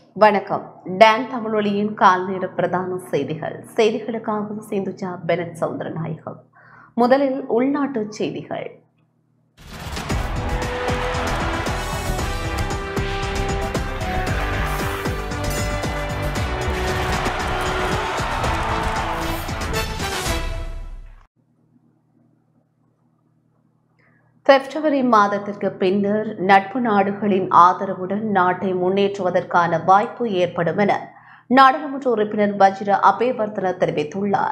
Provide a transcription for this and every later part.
வணக்கம் டான் தமிழொலியின் கால்நேர பிரதான செய்திகள் செய்திகளுக்காக சிந்துஜா பெனட் சவுந்தரநாயகம் முதலில் உள்நாட்டு செய்திகள் பிப்ரவரி மாதத்திற்கு பின்னர் நட்பு நாடுகளின் ஆதரவுடன் நாட்டை முன்னேற்றுவதற்கான வாய்ப்பு ஏற்படும் என நாடாளுமன்ற உறுப்பினர் வஜ்ர அபேவர்தன தெரிவித்துள்ளார்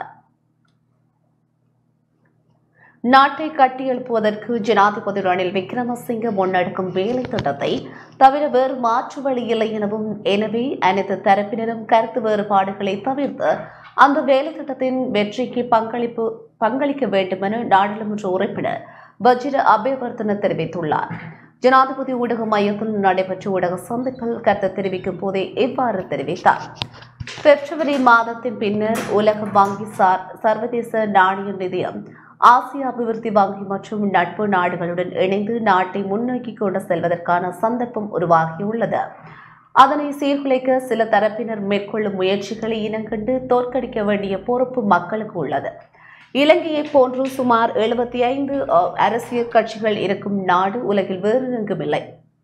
நாட்டை கட்டியெழுப்புவதற்கு ஜனாதிபதி ரணில் விக்ரமசிங்க முன்னெடுக்கும் வேலை திட்டத்தை தவிர வேறு மாற்று வழி இல்லை எனவும் எனவே அனைத்து தரப்பினரும் கருத்து வேறுபாடுகளை தவிர்த்து அந்த வேலை திட்டத்தின் வெற்றிக்கு பங்களிப்பு பங்களிக்க வேண்டும் என நாடாளுமன்ற உறுப்பினர் வஜிர அபேவர்தன தெரிவித்துள்ளார் ஜனாதிபதி ஊடக மையத்தில் நடைபெற்ற ஊடக சந்திப்பில் கருத்து தெரிவிக்கும் போதே இவ்வாறு தெரிவித்தார் பிப்ரவரி மாதத்தின் பின்னர் உலக வங்கி சார் சர்வதேச நாணய நிதியம் ஆசிய அபிவிருத்தி வங்கி மற்றும் நட்பு நாடுகளுடன் இணைந்து நாட்டை முன்னோக்கி கொண்டு செல்வதற்கான சந்தர்ப்பம் உருவாகியுள்ளது அதனை சீர்குலைக்க சில தரப்பினர் மேற்கொள்ளும் முயற்சிகளை இனங்கண்டு தோற்கடிக்க வேண்டிய பொறுப்பு மக்களுக்கு உள்ளது இலங்கையை போன்று சுமார் எழுபத்தி ஐந்து அரசியல் கட்சிகள் இருக்கும் நாடு உலகில் வேறு எங்குமில்லை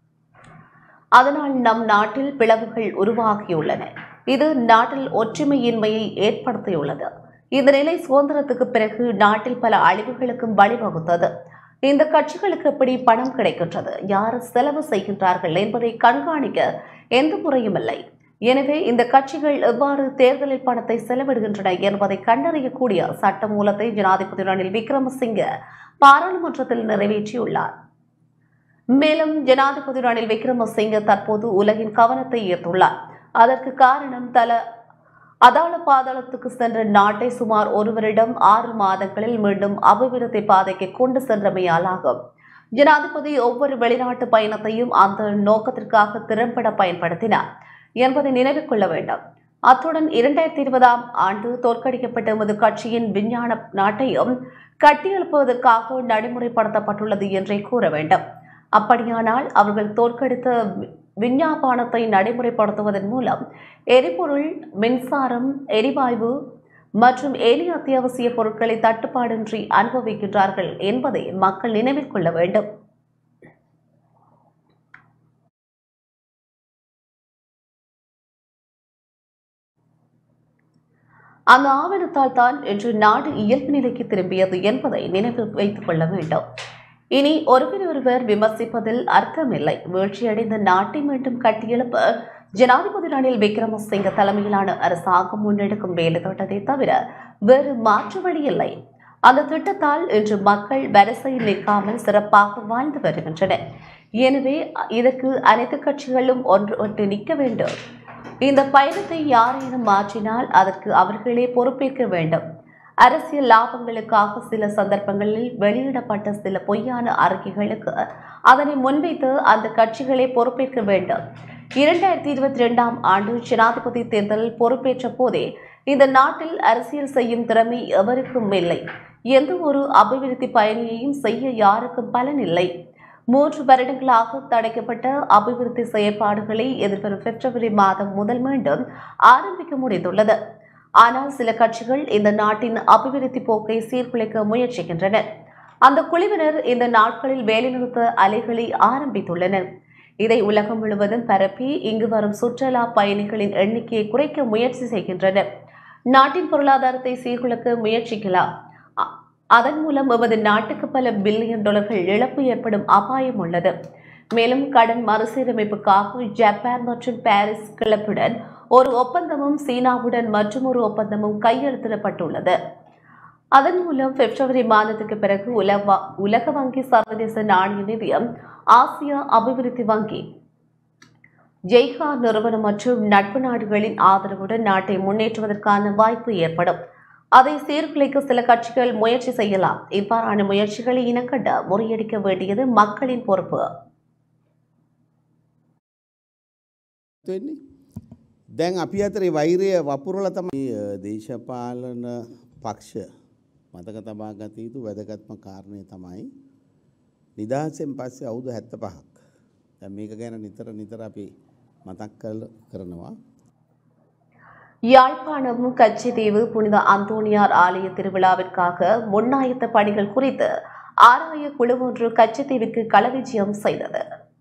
அதனால் நம் நாட்டில் பிளவுகள் உருவாகியுள்ளன இது நாட்டில் ஒற்றுமையின்மையை ஏற்படுத்தியுள்ளது இந்த நிலை சுதந்திரத்துக்கு பிறகு நாட்டில் பல அழிவுகளுக்கும் வழிவகுத்தது இந்த கட்சிகளுக்கு எப்படி பணம் கிடைக்கின்றது யார் செலவு செய்கின்றார்கள் என்பதை கண்காணிக்க எந்த முறையும் இல்லை எனவே இந்த கட்சிகள் எவ்வாறு தேர்தலில் பணத்தை செலவிடுகின்றன என்பதை கண்டறியக்கூடிய சட்ட மூலத்தை ஜனாதிபதி ரணில் விக்ரமசிங்க பாராளுமன்றத்தில் நிறைவேற்றியுள்ளார் மேலும் ஜனாதிபதி ரணில் விக்ரமசிங்க தற்போது உலகின் கவனத்தை ஈர்த்துள்ளார் அதற்கு காரணம் தல அதாள பாதாளத்துக்கு சென்ற நாட்டை சுமார் ஒருவரிடம் ஆறு மாதங்களில் மீண்டும் அபிவிருத்தி பாதைக்கு கொண்டு சென்றமையாலாகும் ஜனாதிபதி ஒவ்வொரு வெளிநாட்டு பயணத்தையும் அந்த நோக்கத்திற்காக திறம்பட பயன்படுத்தினார் என்பதை நினைவில் கொள்ள வேண்டும் அத்துடன் இரண்டாயிரத்தி இருபதாம் ஆண்டு தோற்கடிக்கப்பட்ட எமது கட்சியின் விஞ்ஞான நாட்டையும் கட்டியெழுப்புவதற்காக நடைமுறைப்படுத்தப்பட்டுள்ளது என்றே கூற வேண்டும் அப்படியானால் அவர்கள் தோற்கடித்த விஞ்ஞாபானத்தை நடைமுறைப்படுத்துவதன் மூலம் எரிபொருள் மின்சாரம் எரிவாயு மற்றும் ஏனைய அத்தியாவசிய பொருட்களை தட்டுப்பாடின்றி அனுபவிக்கின்றார்கள் என்பதை மக்கள் நினைவில் கொள்ள வேண்டும் அந்த ஆவணத்தால் தான் இன்று நாடு இயல்பு நிலைக்கு திரும்பியது என்பதை நினைவில் வைத்துக் கொள்ள வேண்டும் இனி ஒருவர் ஒருவர் விமர்சிப்பதில் அர்த்தமில்லை வீழ்ச்சியடைந்த நாட்டை மீண்டும் கட்டியெழுப்ப ஜனாதிபதி ரணில் விக்ரமசிங்க தலைமையிலான அரசாங்கம் முன்னெடுக்கும் வேலை திட்டத்தை தவிர வேறு மாற்று வழி இல்லை அந்த திட்டத்தால் இன்று மக்கள் வரிசையில் நிற்காமல் சிறப்பாக வாழ்ந்து வருகின்றனர் எனவே இதற்கு அனைத்து கட்சிகளும் ஒன்று ஒன்று நிற்க வேண்டும் இந்த பயணத்தை யாரேனும் மாற்றினால் அதற்கு அவர்களே பொறுப்பேற்க வேண்டும் அரசியல் லாபங்களுக்காக சில சந்தர்ப்பங்களில் வெளியிடப்பட்ட சில பொய்யான அறிக்கைகளுக்கு அதனை முன்வைத்து அந்த கட்சிகளே பொறுப்பேற்க வேண்டும் இரண்டாயிரத்தி இருபத்தி ரெண்டாம் ஆண்டு ஜனாதிபதி தேர்தலில் பொறுப்பேற்ற போதே இந்த நாட்டில் அரசியல் செய்யும் திறமை எவருக்கும் இல்லை எந்த ஒரு அபிவிருத்தி பயணியையும் செய்ய யாருக்கும் பலன் இல்லை மூன்று வருடங்களாக தடைக்கப்பட்ட அபிவிருத்தி செயற்பாடுகளை எதிர்வரும் பிப்ரவரி மாதம் முதல் மீண்டும் ஆரம்பிக்க முடிந்துள்ளது ஆனால் சில கட்சிகள் இந்த நாட்டின் அபிவிருத்தி போக்கை சீர்குலைக்க முயற்சிக்கின்றன அந்த குழுவினர் இந்த நாட்களில் வேலைநிறுத்த அலைகளை ஆரம்பித்துள்ளனர் இதை உலகம் முழுவதும் பரப்பி இங்கு வரும் சுற்றுலா பயணிகளின் எண்ணிக்கையை குறைக்க முயற்சி செய்கின்றனர் நாட்டின் பொருளாதாரத்தை சீர்குலைக்க முயற்சிக்கலாம் அதன் மூலம் எமது நாட்டுக்கு பல பில்லியன் டாலர்கள் இழப்பு ஏற்படும் அபாயம் உள்ளது மேலும் கடன் மறுசீரமைப்புக்காக ஜப்பான் மற்றும் பாரிஸ் கிளப்புடன் ஒரு ஒப்பந்தமும் சீனாவுடன் மற்றும் ஒரு ஒப்பந்தமும் கையெழுத்திடப்பட்டுள்ளது அதன் மூலம் பிப்ரவரி மாதத்துக்கு பிறகு உலக உலக வங்கி சர்வதேச நாணய நிதியம் ஆசியா அபிவிருத்தி வங்கி ஜெய்ஹா நிறுவனம் மற்றும் நட்பு நாடுகளின் ஆதரவுடன் நாட்டை முன்னேற்றுவதற்கான வாய்ப்பு ஏற்படும் அதை சீர்குலைக்க சில கட்சிகள் முயற்சி செய்யலாம் இவ்வாறான முயற்சிகளை இனக்கண்ட முறியடிக்க வேண்டியது மக்களின் பொறுப்பு වෙන්නේ දැන් අපි අතරේ වෛරය වපුරල තමයි දේශපාලන පක්ෂ මතක තබා ගත යුතු වැදගත්ම කාරණය තමයි නිදහසෙන් පස්සේ අවුදු හැත්ත පහක් දැන් මේක ගැන නිතර නිතර අපි මතක් කල කරනවා. யாழ்ப்பாணம் கச்சிதீவு புனித அந்தோணியார் ஆலய திருவிழாவிற்காக முன்னாயத்த பணிகள் குறித்து ஆராய குழு ஒன்று கச்சித்தீவுக்கு களவிஜயம் செய்தது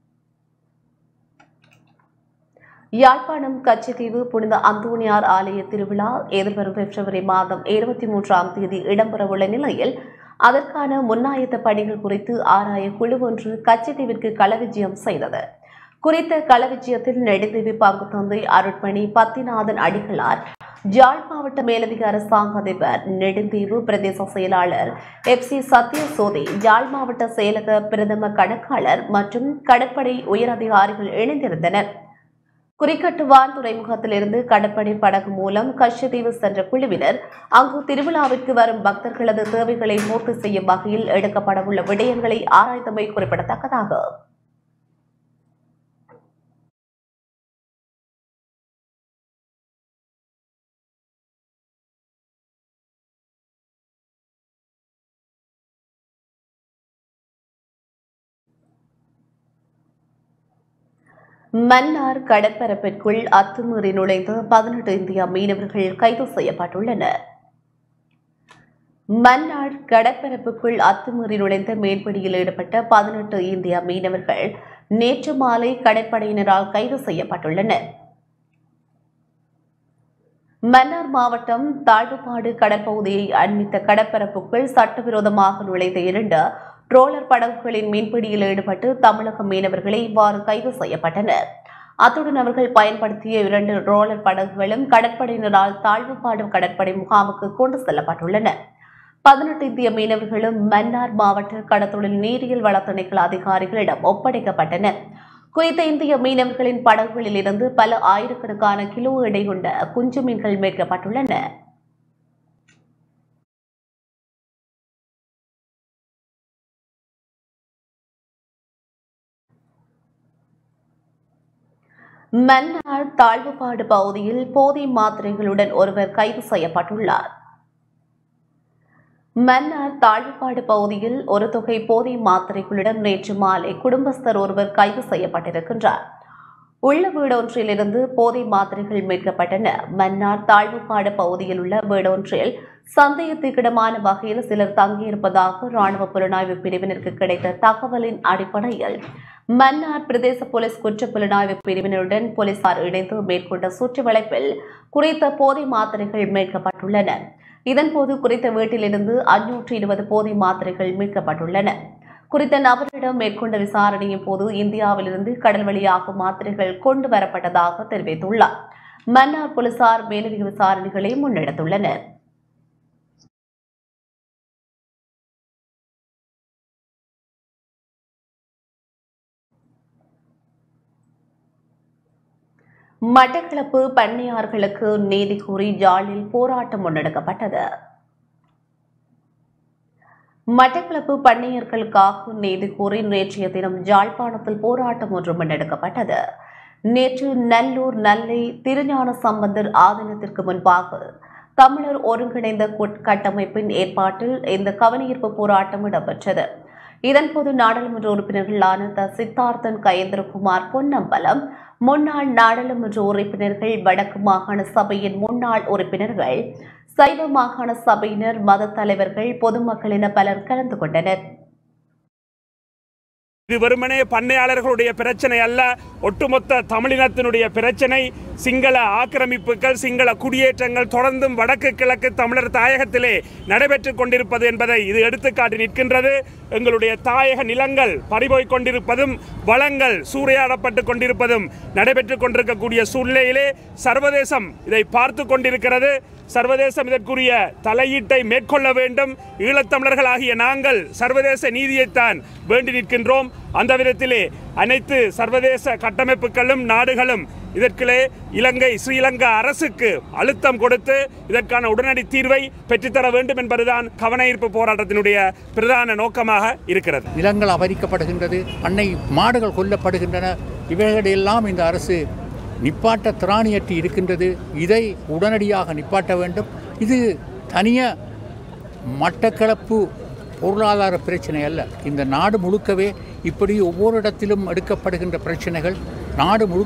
யாழ்ப்பாணம் கச்சித்தீவு புனித அந்தோணியார் ஆலய திருவிழா எதிர்வரும் பிப்ரவரி மாதம் இருபத்தி மூன்றாம் தேதி இடம்பெறவுள்ள நிலையில் அதற்கான முன்னாயத்த பணிகள் குறித்து ஆராய குழு ஒன்று கச்சித்தீவிற்கு களவிஜயம் செய்தது குறித்த களவிஜயத்தில் நெடுந்தீவு பங்கு தந்தை அருட்மணி பத்திநாதன் அடிகளார் ஜாழ் மாவட்ட மேலதிக அரசாங்க அதிபர் நெடுந்தீவு பிரதேச செயலாளர் எப் சி சத்யசோதி யாழ் மாவட்ட செயலக பிரதம கணக்காளர் மற்றும் கடற்படை உயரதிகாரிகள் இணைந்திருந்தனர் குறிக்கட்டுவான் துறைமுகத்திலிருந்து கடற்படை படகு மூலம் கச்சத்தீவு சென்ற குழுவினர் அங்கு திருவிழாவிற்கு வரும் பக்தர்களது தேவைகளை பூர்த்தி செய்யும் வகையில் எடுக்கப்படவுள்ள விடயங்களை ஆராய்ந்தமை குறிப்பிடத்தக்கதாகும் மன்னார் கடற்பரப்பிற்குள் அத்துமீறி நுழைந்த பதினெட்டு இந்திய மீனவர்கள் கைது செய்யப்பட்டுள்ளனர் மன்னார் கடற்பரப்புக்குள் அத்துமீறி நுழைந்த மீன்பிடியில் ஈடுபட்ட பதினெட்டு இந்திய மீனவர்கள் நேற்று மாலை கடற்படையினரால் கைது செய்யப்பட்டுள்ளனர் மன்னார் மாவட்டம் தாழ்வுபாடு கடற்பகுதியை அண்மித்த கடற்பரப்புக்குள் சட்டவிரோதமாக நுழைந்த இரண்டு ட்ரோலர் படகுகளின் மீன்பிடியில் ஈடுபட்டு தமிழக மீனவர்களை இவ்வாறு கைது செய்யப்பட்டனர் அத்துடன் அவர்கள் பயன்படுத்திய இரண்டு ரோலர் படகுகளும் கடற்படையினரால் தாழ்வுபாடு கடற்படை முகாமுக்கு கொண்டு செல்லப்பட்டுள்ளன பதினெட்டு இந்திய மீனவர்களும் மன்னார் மாவட்ட கடத்தொழில் நீரியல் வள திணைக்கள அதிகாரிகளிடம் ஒப்படைக்கப்பட்டனர் குறித்த இந்திய மீனவர்களின் படகுகளில் இருந்து பல ஆயிரக்கணக்கான கிலோ எடை கொண்ட குஞ்சு மீன்கள் மீட்கப்பட்டுள்ளன மன்னார் தாழ்வுபாடு பகுதியில் போதை மாத்திரைகளுடன் ஒருவர் கைது செய்யப்பட்டுள்ளார் மன்னார் தாழ்வுபாடு பகுதியில் ஒரு தொகை போதை மாத்திரைகளுடன் நேற்று மாலை குடும்பஸ்தர் ஒருவர் கைது செய்யப்பட்டிருக்கின்றார் உள்ள வீடொன்றிலிருந்து போதை மாத்திரைகள் மீட்கப்பட்டன மன்னார் தாழ்வுபாடு பகுதியில் உள்ள வீடொன்றில் சந்தேகத்துக்கிடமான வகையில் சிலர் தங்கியிருப்பதாக ராணுவ புலனாய்வு பிரிவினருக்கு கிடைத்த தகவலின் அடிப்படையில் மன்னார் பிரதேச போலீஸ் குற்ற புலனாய்வு பிரிவினருடன் போலீசார் இணைந்து மேற்கொண்ட சுற்றுவளைப்பில் குறித்த போதை மாத்திரைகள் மீட்கப்பட்டுள்ளன இதன்போது குறித்த வீட்டிலிருந்து அஞ்சூற்றி இருபது போதை மாத்திரைகள் மீட்கப்பட்டுள்ளன குறித்த நபரிடம் மேற்கொண்ட விசாரணையின் போது இந்தியாவிலிருந்து கடல் வழியாக மாத்திரைகள் கொண்டு வரப்பட்டதாக தெரிவித்துள்ளார் மன்னார் போலீசார் மேலதிக விசாரணைகளை முன்னெடுத்துள்ளனர் மட்டக்களப்பு பண்ணையார்களுக்கு நீதி கோரி ஜாலில் போராட்டம் முன்னெடுக்கப்பட்டது மட்டக்களப்பு பண்ணையர்களுக்காக நீதி கோரி நேற்றைய தினம் ஜாழ்ப்பாணத்தில் போராட்டம் ஒன்று முன்னெடுக்கப்பட்டது நேற்று நல்லூர் நெல்லை திருஞான சம்பந்தர் ஆதீனத்திற்கு முன்பாக தமிழர் ஒருங்கிணைந்த கூட்- கட்டமைப்பின் ஏற்பாட்டில் இந்த கவனஈர்ப்பு போராட்டம் இடம்பெற்றது இதன்போது நாடாளுமன்ற உறுப்பினர்களான த சித்தார்த்தன் கயேந்திரகுமார் பொன்னம்பலம் முன்னாள் நாடாளுமன்ற உறுப்பினர்கள் வடக்கு மாகாண சபையின் முன்னாள் உறுப்பினர்கள் சைவ மாகாண சபையினர் மத தலைவர்கள் பொதுமக்கள் என பலர் கலந்து கொண்டனர் இது வெறுமனே பண்ணையாளர்களுடைய பிரச்சனை அல்ல ஒட்டுமொத்த தமிழினத்தினுடைய பிரச்சனை சிங்கள ஆக்கிரமிப்புகள் சிங்கள குடியேற்றங்கள் தொடர்ந்தும் வடக்கு கிழக்கு தமிழர் தாயகத்திலே நடைபெற்றுக் கொண்டிருப்பது என்பதை இது எடுத்துக்காட்டி நிற்கின்றது எங்களுடைய தாயக நிலங்கள் பறிபோய்க் கொண்டிருப்பதும் வளங்கள் சூறையாடப்பட்டு கொண்டிருப்பதும் நடைபெற்றுக் கொண்டிருக்கக்கூடிய சூழ்நிலையிலே சர்வதேசம் இதை பார்த்து கொண்டிருக்கிறது சர்வதேசம் இதற்குரிய தலையீட்டை மேற்கொள்ள வேண்டும் ஈழத்தமிழர்களாகிய நாங்கள் சர்வதேச நீதியைத்தான் வேண்டி நிற்கின்றோம் அந்த விதத்திலே அனைத்து சர்வதேச கட்டமைப்புகளும் நாடுகளும் இதற்கிலே இலங்கை ஸ்ரீலங்கா அரசுக்கு அழுத்தம் கொடுத்து இதற்கான உடனடி தீர்வை பெற்றுத்தர வேண்டும் என்பதுதான் கவனஈர்ப்பு போராட்டத்தினுடைய பிரதான நோக்கமாக இருக்கிறது நிலங்கள் அபகரிக்கப்படுகின்றது அன்னை மாடுகள் கொல்லப்படுகின்றன இவைகளெல்லாம் இந்த அரசு நிப்பாட்ட திராணியற்றி இருக்கின்றது இதை உடனடியாக நிப்பாட்ட வேண்டும் இது தனிய மட்டக்களப்பு பொருளாதார பிரச்சனை அல்ல இந்த நாடு முழுக்கவே இப்படி ஒவ்வொரு இடத்திலும் எடுக்கப்படுகின்ற பிரச்சனைகள் நாடு முழுக்க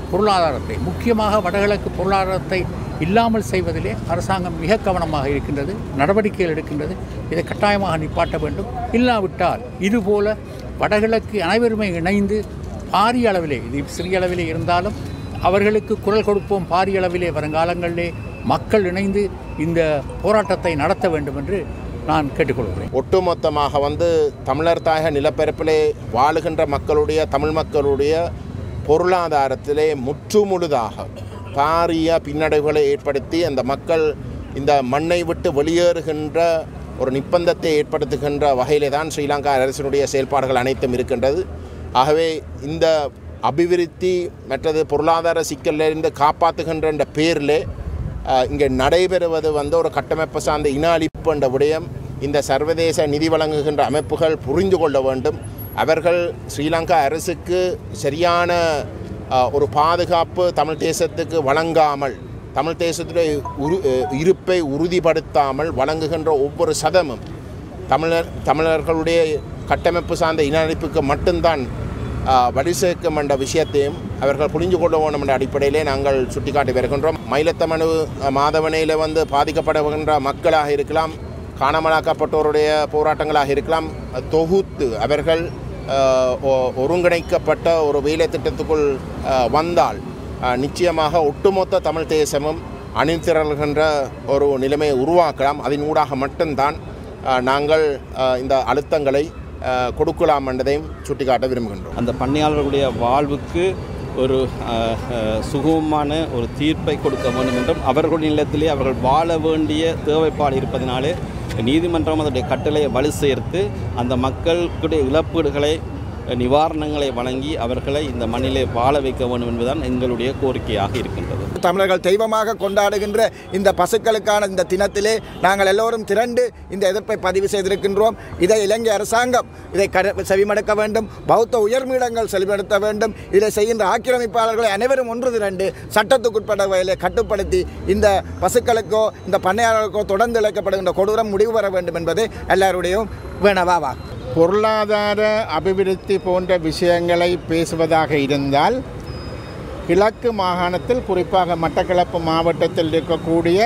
பொருளாதாரத்தை முக்கியமாக வடகிழக்கு பொருளாதாரத்தை இல்லாமல் செய்வதிலே அரசாங்கம் மிக கவனமாக இருக்கின்றது நடவடிக்கைகள் எடுக்கின்றது இதை கட்டாயமாக நிப்பாட்ட வேண்டும் இல்லாவிட்டால் இதுபோல வடகிழக்கு அனைவருமே இணைந்து பாரிய அளவிலே இது சிறிய அளவிலே இருந்தாலும் அவர்களுக்கு குரல் கொடுப்போம் பாரிய அளவிலே வருங்காலங்களிலே மக்கள் இணைந்து இந்த போராட்டத்தை நடத்த வேண்டும் என்று நான் கேட்டுக்கொள்கிறேன் ஒட்டுமொத்தமாக வந்து தமிழர் தாயக நிலப்பரப்பிலே வாழுகின்ற மக்களுடைய தமிழ் மக்களுடைய பொருளாதாரத்திலே முற்றுமுழுதாக பாரிய பின்னடைவுகளை ஏற்படுத்தி அந்த மக்கள் இந்த மண்ணை விட்டு வெளியேறுகின்ற ஒரு நிப்பந்தத்தை ஏற்படுத்துகின்ற வகையிலே தான் ஸ்ரீலங்கா அரசினுடைய செயல்பாடுகள் அனைத்தும் இருக்கின்றது ஆகவே இந்த அபிவிருத்தி மற்றது பொருளாதார சிக்கலிலிருந்து காப்பாற்றுகின்ற என்ற பேரிலே அஹ், இங்கே நடைபெறுவது வந்து ஒரு கட்டமைப்பு சார்ந்த இன அழிப்பு என்ற விடயம் இந்த சர்வதேச நிதி வழங்குகின்ற அமைப்புகள் புரிந்து கொள்ள வேண்டும் அவர்கள் ஸ்ரீலங்கா அரசுக்கு சரியான அஹ், ஒரு பாதுகாப்பு தமிழ் தேசத்துக்கு வழங்காமல் தமிழ் தேசத்துடைய உரு அஹ், இருப்பை உறுதிப்படுத்தாமல் வழங்குகின்ற ஒவ்வொரு சதமும் தமிழர் தமிழர்களுடைய கட்டமைப்பு சார்ந்த இன அழிப்புக்கு மட்டும்தான் ஆஹ், வழி சேர்க்கும் என்ற விஷயத்தையும் அவர்கள் புரிஞ்சு கொள்ள வேண்டும் என்ற அடிப்படையிலே நாங்கள் சுட்டிக்காட்டி வருகின்றோம் மயிலத்தமனு மாதவனையில் வந்து பாதிக்கப்படுகின்ற மக்களாக இருக்கலாம் காணாமலாக்கப்பட்டோருடைய போராட்டங்களாக இருக்கலாம் தொகுத்து அவர்கள் ஆஹ், ஒ- ஒருங்கிணைக்கப்பட்ட ஒரு வேலை திட்டத்துக்குள் ஆஹ், வந்தால் ஆஹ், நிச்சயமாக ஒட்டுமொத்த தமிழ் தேசமும் அணிதிரள்கின்ற ஒரு நிலைமையை உருவாக்கலாம் அதன் ஊடாக மட்டும்தான் ஆஹ், நாங்கள் ஆஹ், இந்த அழுத்தங்களை ஆஹ், கொடுக்கலாம் என்பதையும் சுட்டிக்காட்ட விரும்புகின்றோம் அந்த பண்ணையாளர்களுடைய வாழ்வுக்கு ஒரு அஹ், அஹ், சுகமமான ஒரு தீர்ப்பை கொடுக்க வேண்டும் என்றும் அவர்களுடைய நிலத்திலே அவர்கள் வாழ வேண்டிய தேவைப்பாடு இருப்பதனாலே நீதிமன்றம் அதனுடைய கட்டளையை வலு சேர்த்து அந்த மக்களுடைய இழப்பீடுகளை நிவாரணங்களை வழங்கி அவர்களை இந்த மண்ணிலே வாழ வைக்க வேண்டும் என்பதுதான் எங்களுடைய கோரிக்கையாக இருக்கின்றது தமிழர்கள் தெய்வமாக கொண்டாடுகின்ற இந்த பசுக்களுக்கான இந்த தினத்திலே நாங்கள் எல்லோரும் திரண்டு இந்த எதிர்ப்பை பதிவு செய்திருக்கின்றோம் இதை இலங்கை அரசாங்கம் இதை கட செவிமடுக்க வேண்டும் பௌத்த உயர்மீடங்கள் செவிமடுத்த வேண்டும் இதை செய்கின்ற ஆக்கிரமிப்பாளர்களை அனைவரும் ஒன்று திரண்டு சட்டத்துக்குட்பட்ட வகையிலே கட்டுப்படுத்தி இந்த பசுக்களுக்கோ இந்த பண்ணையாளர்களுக்கோ தொடர்ந்து இழைக்கப்படுகின்ற கொடூரம் முடிவு பெற வேண்டும் என்பது எல்லாருடையும் வேணவாவா பொருளாதார அபிவிருத்தி போன்ற விஷயங்களை பேசுவதாக இருந்தால் கிழக்கு மாகாணத்தில் குறிப்பாக மட்டக்களப்பு மாவட்டத்தில் இருக்கக்கூடிய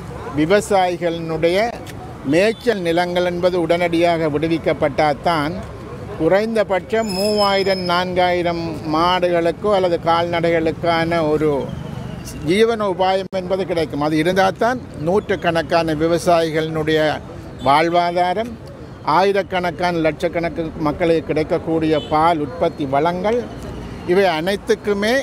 விவசாயிகளினுடைய மேய்ச்சல் நிலங்கள் என்பது உடனடியாக விடுவிக்கப்பட்டால்தான் குறைந்தபட்சம் மூவாயிரம் நான்காயிரம் மாடுகளுக்கோ அல்லது கால்நடைகளுக்கான ஒரு ஜீவன உபாயம் என்பது கிடைக்கும் அது இருந்தால் தான் நூற்றுக்கணக்கான விவசாயிகளினுடைய வாழ்வாதாரம் ஆயிரக்கணக்கான லட்சக்கணக்கு மக்களுக்கு கிடைக்கக்கூடிய பால் உற்பத்தி வளங்கள் இவை அனைத்துக்குமே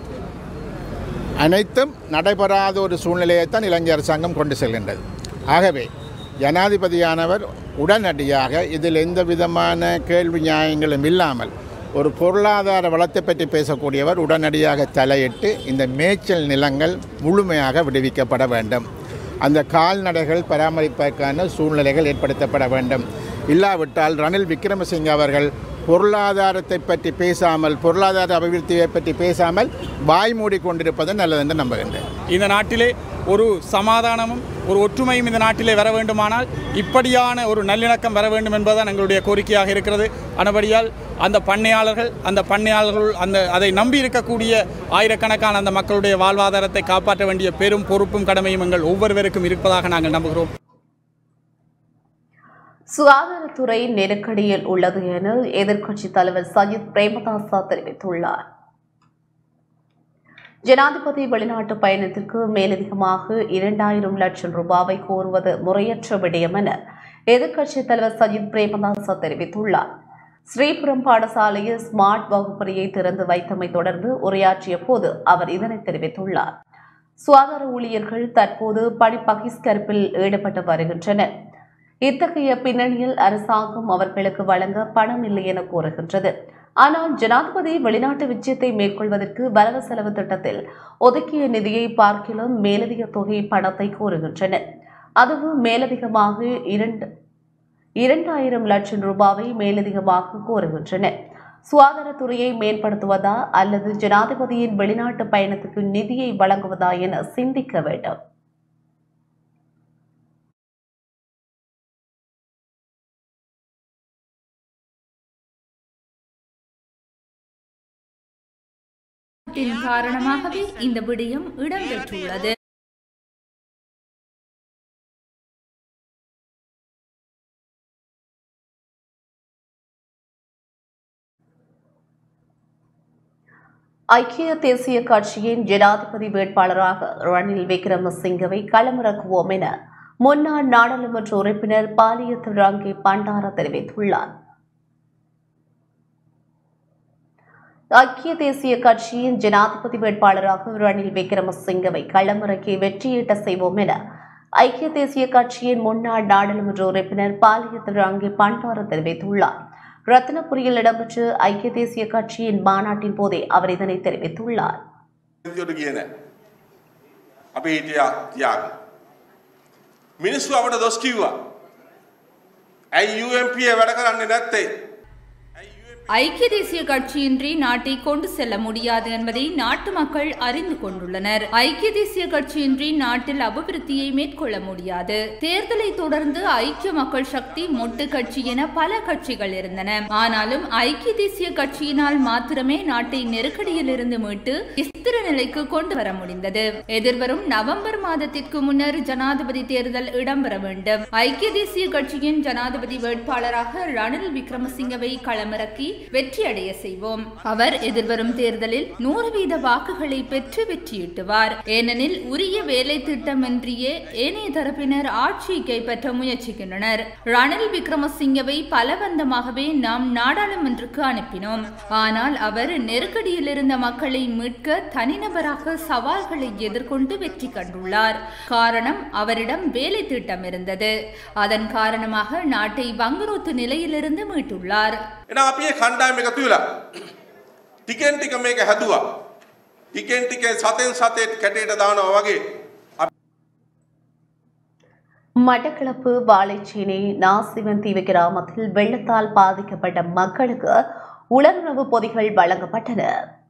அனைத்தும் நடைபெறாத ஒரு சூழ்நிலையைத்தான் இலங்கை அரசாங்கம் கொண்டு செல்கின்றது ஆகவே ஜனாதிபதியானவர் உடனடியாக இதில் எந்த விதமான கேள்வி நியாயங்களும் இல்லாமல் ஒரு பொருளாதார வளத்தை பற்றி பேசக்கூடியவர் உடனடியாக தலையிட்டு இந்த மேய்ச்சல் நிலங்கள் முழுமையாக விடுவிக்கப்பட வேண்டும் அந்த கால்நடைகள் பராமரிப்பதற்கான சூழ்நிலைகள் ஏற்படுத்தப்பட வேண்டும் இல்லாவிட்டால் ரணில் விக்ரமசிங்க அவர்கள் பொருளாதாரத்தை பற்றி பேசாமல் பொருளாதார அபிவிருத்தியை பற்றி பேசாமல் வாய் மூடி கொண்டிருப்பது நல்லதென்று நம்புகின்றேன் இந்த நாட்டிலே ஒரு சமாதானமும் ஒரு ஒற்றுமையும் இந்த நாட்டிலே வர வேண்டுமானால் இப்படியான ஒரு நல்லிணக்கம் வர வேண்டும் என்பதுதான் எங்களுடைய கோரிக்கையாக இருக்கிறது ஆனபடியால் அந்த பண்ணையாளர்கள் அந்த பண்ணையாளர்கள் அந்த அதை நம்பி இருக்கக்கூடிய ஆயிரக்கணக்கான அந்த மக்களுடைய வாழ்வாதாரத்தை காப்பாற்ற வேண்டிய பெரும் பொறுப்பும் கடமையும் எங்கள் ஒவ்வொருவருக்கும் இருப்பதாக நாங்கள் நம்புகிறோம் சுகாதாரத்துறை நெருக்கடியில் உள்ளது என எதிர்க்கட்சித் தலைவர் சஜித் பிரேமதாசா தெரிவித்துள்ளார் ஜனாதிபதி வெளிநாட்டு பயணத்திற்கு மேலதிகமாக இரண்டாயிரம் லட்சம் ரூபாவை கோருவது முறையற்ற விடயம் என எதிர்க்கட்சித் தலைவர் சஜித் பிரேமதாசா தெரிவித்துள்ளார் ஸ்ரீபுரம் பாடசாலையில் ஸ்மார்ட் வகுப்பறையை திறந்து வைத்தமை தொடர்ந்து உரையாற்றிய போது அவர் இதனை தெரிவித்துள்ளார் சுகாதார ஊழியர்கள் தற்போது பணி பகிஷ்கரிப்பில் ஈடுபட்டு வருகின்றனர் இத்தகைய பின்னணியில் அரசாங்கம் அவர்களுக்கு வழங்க பணம் இல்லை என கூறுகின்றது ஆனால் ஜனாதிபதி வெளிநாட்டு விஜயத்தை மேற்கொள்வதற்கு வரவு செலவு திட்டத்தில் ஒதுக்கிய நிதியை பார்க்கிலும் மேலதிக தொகை பணத்தை கோருகின்றனர் அதுவும் மேலதிகமாக இரண்டு இரண்டாயிரம் லட்சம் ரூபாவை மேலதிகமாக கோருகின்றனர் சுகாதாரத்துறையை மேம்படுத்துவதா அல்லது ஜனாதிபதியின் வெளிநாட்டு பயணத்துக்கு நிதியை வழங்குவதா என சிந்திக்க வேண்டும் அழுத்தத்தின் காரணமாகவே இந்த விடயம் இடம்பெற்றுள்ளது ஐக்கிய தேசிய கட்சியின் ஜனாதிபதி வேட்பாளராக ரணில் விக்ரமசிங்கவை களமிறக்குவோம் என முன்னாள் நாடாளுமன்ற உறுப்பினர் பாலியத் ரங்கே பண்டார தெரிவித்துள்ளார் ஐக்கிய தேசிய கட்சியின் ஜனாதிபதி வேட்பாளராக ரணில் விக்ரமசிங்கவை களமிறக்கி வெற்றியீட்ட செய்வோம் என ஐக்கிய தேசிய கட்சியின் முன்னாள் நாடாளுமன்ற உறுப்பினர் பாலியத் ரங்கே பண்டார தெரிவித்துள்ளார் ரத்னபுரியில் இடம்பெற்ற ஐக்கிய தேசிய கட்சியின் மாநாட்டின் போதே அவர் இதனை தெரிவித்துள்ளார் ඉදිරියට ගියේ නැහැ. අපි හිටියා තියාගෙන. මිනිස්සු අපට දොස් කිව්වා. ඇයි UMP වැඩ කරන්නේ නැත්තේ? ஐக்கிய தேசிய கட்சியின்றி நாட்டை கொண்டு செல்ல முடியாது என்பதை நாட்டு மக்கள் அறிந்து கொண்டுள்ளனர் ஐக்கிய தேசிய கட்சியின்றி நாட்டில் அபிவிருத்தியை மேற்கொள்ள முடியாது தேர்தலை தொடர்ந்து ஐக்கிய மக்கள் சக்தி மொட்டு கட்சி என பல கட்சிகள் இருந்தன ஆனாலும் ஐக்கிய தேசிய கட்சியினால் மாத்திரமே நாட்டை நெருக்கடியில் இருந்து மீட்டு ஸ்திர நிலைக்கு கொண்டு வர முடிந்தது எதிர்வரும் நவம்பர் மாதத்திற்கு முன்னர் ஜனாதிபதி தேர்தல் இடம்பெற வேண்டும் ஐக்கிய தேசிய கட்சியின் ஜனாதிபதி வேட்பாளராக ரணில் விக்ரமசிங்கவை களமிறக்கி வெற்றி அடைய செய்வோம் அவர் எதிர்வரும் தேர்தலில் நூறு வீத வாக்குகளை பெற்று வெற்றியிட்டுவார் ஏனெனில் உரிய வேலை திட்டமின்றியே ஏனைய தரப்பினர் ஆட்சியை கைப்பற்ற முயற்சிக்கின்றனர் ரணில் விக்ரமசிங்கவை பலவந்தமாகவே நாம் நாடாளுமன்றக்கு அனுப்பினோம் ஆனால் அவர் நெருக்கடியில் இருந்த மக்களை மீட்க தனிநபராக சவால்களை எதிர்கொண்டு வெற்றி கண்டுள்ளார் காரணம் அவரிடம் வேலை திட்டம் இருந்தது அதன் காரணமாக நாட்டை வங்குரோத்து நிலையிலிருந்து மீட்டுள்ளார் එහෙනම් අපි මේ කණ්ඩායම එකතු වෙලා ටිකෙන් ටික මේක හැදුවා. ටිකෙන් ටික සතෙන් සතේට කැටේට දානවා වගේ மட்டக்களப்பு வாழைச்சேனை நாசிவன் தீவு கிராமத்தில் வெள்ளத்தால் பாதிக்கப்பட்ட மக்களுக்கு உலருணவு பொதிகள் வழங்கப்பட்டன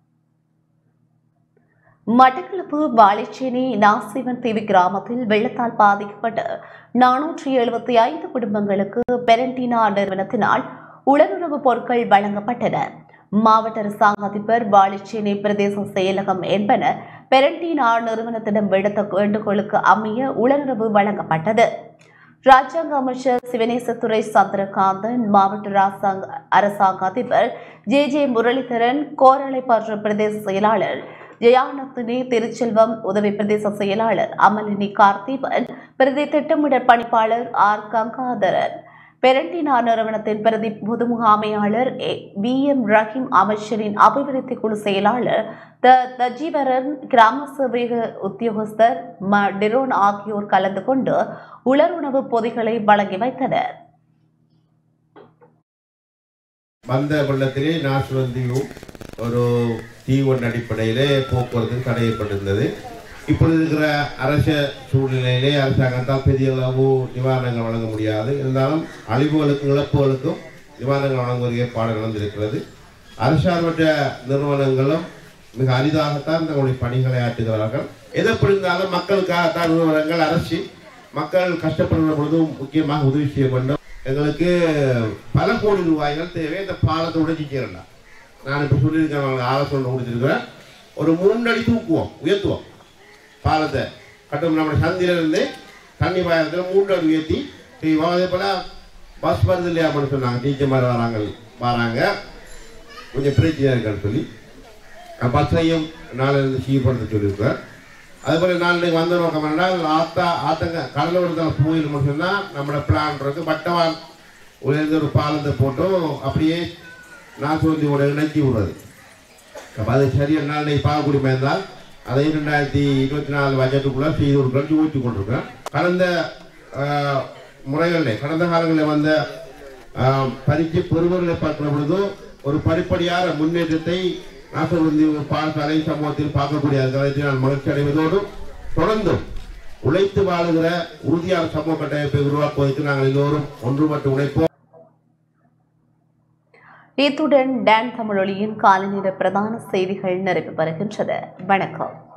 மட்டக்களப்பு வாழைச்சேனை நாசிவன் தீவு கிராமத்தில் வெள்ளத்தால் பாதிக்கப்பட்ட நானூற்றி எழுபத்தி ஐந்து குடும்பங்களுக்கு பெரண்டினா நிறுவனத்தினால் உலருணவு பொருட்கள் வழங்கப்பட்டன மாவட்ட அரசாங்க அதிபர் வாழைச்சேனை பிரதேச செயலகம் என்பன பெரண்டினா நிறுவனத்திடம் விடுத்த வேண்டுகோளுக்கு அமைய உலருணவு வழங்கப்பட்டது ராஜாங்க அமைச்சர் சிவனேசத்துறை சந்திரகாந்தன் மாவட்ட ராசாங்க அரசாங்க அதிபர் ஜே ஜே முரளிதரன் கோரளைப்பற்று பிரதேச செயலாளர் ஜெயானத்தினி திருச்செல்வம் உதவி பிரதேச செயலாளர் அமலினி கார்த்திபன் பிரதி திட்டமிடல் பணிப்பாளர் ஆர் கங்காதரன் பெரண்டினா நிறுவனத்தின் பிரதி பொது முகாமையாளர் வி எம் ரஹீம் அமைச்சரின் அபிவிருத்தி குழு செயலாளர் த தஜீவரன் கிராம சேவக உத்தியோகஸ்தர் ம டிரோன் ஆகியோர் கலந்து கொண்டு உலருணவு பொதிகளை வழங்கி வைத்தனர் வந்த வெள்ளத்திலே நாசுவந்தியும் ஒரு தீவன் அடிப்படையிலே போக்குவரத்து தடை ஏற்பட்டிருந்தது இப்பொழுது இருக்கிற அரச சூழ்நிலையிலே அரசாங்கத்தால் பெரிய அளவு நிவாரணங்கள் வழங்க முடியாது இருந்தாலும் அழிவுகளுக்கும் இழப்புகளுக்கும் நிவாரணங்கள் வழங்குவது ஏற்பாடு நடந்திருக்கிறது அரசார்பற்ற நிறுவனங்களும் மிக அரிதாகத்தான் தங்களுடைய பணிகளை ஆற்றுகிறார்கள் எதை இருந்தாலும் மக்களுக்காகத்தான் நிறுவனங்கள் அரசு மக்கள் கஷ்டப்படுகிற பொழுதும் முக்கியமாக உதவி செய்ய வேண்டும் எங்களுக்கு பல கோடி ரூபாய்கள் தேவை இந்த பாலத்தை உடைச்சிக்கிறேன் நான் இப்போ சொல்லியிருக்கேன் அவங்க ஆலோசனை கொடுத்துருக்கிறேன் ஒரு மூன்று அடி தூக்குவோம் உயர்த்துவோம் பாலத்தை கட்டும் நம்ம சந்திலிருந்து தண்ணி பாயத்தில் மூன்று அடி உயர்த்தி செய்வோம் அதே போல் பஸ் வருது இல்லையா அப்படின்னு சொன்னாங்க டீச்சர் மாதிரி வராங்க வராங்க கொஞ்சம் பிரச்சனையாக இருக்கான்னு சொல்லி பஸ்ஸையும் நாளிலிருந்து சீர்படுத்த சொல்லியிருக்கிறேன் அதுபோல் நாளைக்கு வந்த நோக்கம் என்றால் ஆத்தா ஆத்தங்க கடலோரத்தில் கோயில் சொன்னால் நம்மளோட பிளான் இருக்கு பட்டவான் உயர்ந்த ஒரு பாலத்தை போட்டும் அப்படியே நாசோந்தியோட இணைச்சி விடுறது அப்போ அது சரியாக நாளைக்கு பார்க்கக்கூடிய இருந்தால் அதை ரெண்டாயிரத்தி இருபத்தி நாலு பட்ஜெட்டுக்குள்ளே செய்து கொடுக்குறேன் யோசிச்சு கொண்டிருக்கிறேன் கடந்த ஆஹ், முறைகளில் கடந்த காலங்களில் வந்த ஆஹ், பரீட்சை பெறுவர்களை பார்க்கிற பொழுதும் ஒரு படிப்படியான முன்னேற்றத்தை நாசவந்தி பாடசாலை சமூகத்தில் பார்க்கக்கூடிய காலத்தில் நான் மகிழ்ச்சி அடைவதோடு தொடர்ந்தும் உழைத்து வாழுகிற உறுதியான சமூக கட்டமைப்பை உருவாக்குவதற்கு நாங்கள் எல்லோரும் ஒன்றுபட்டு உழைப்போம் இத்துடன் டான் தமிழொலியின் காலை நேர பிரதான செய்திகள் நிறைவு பெறுகின்றன வணக்கம்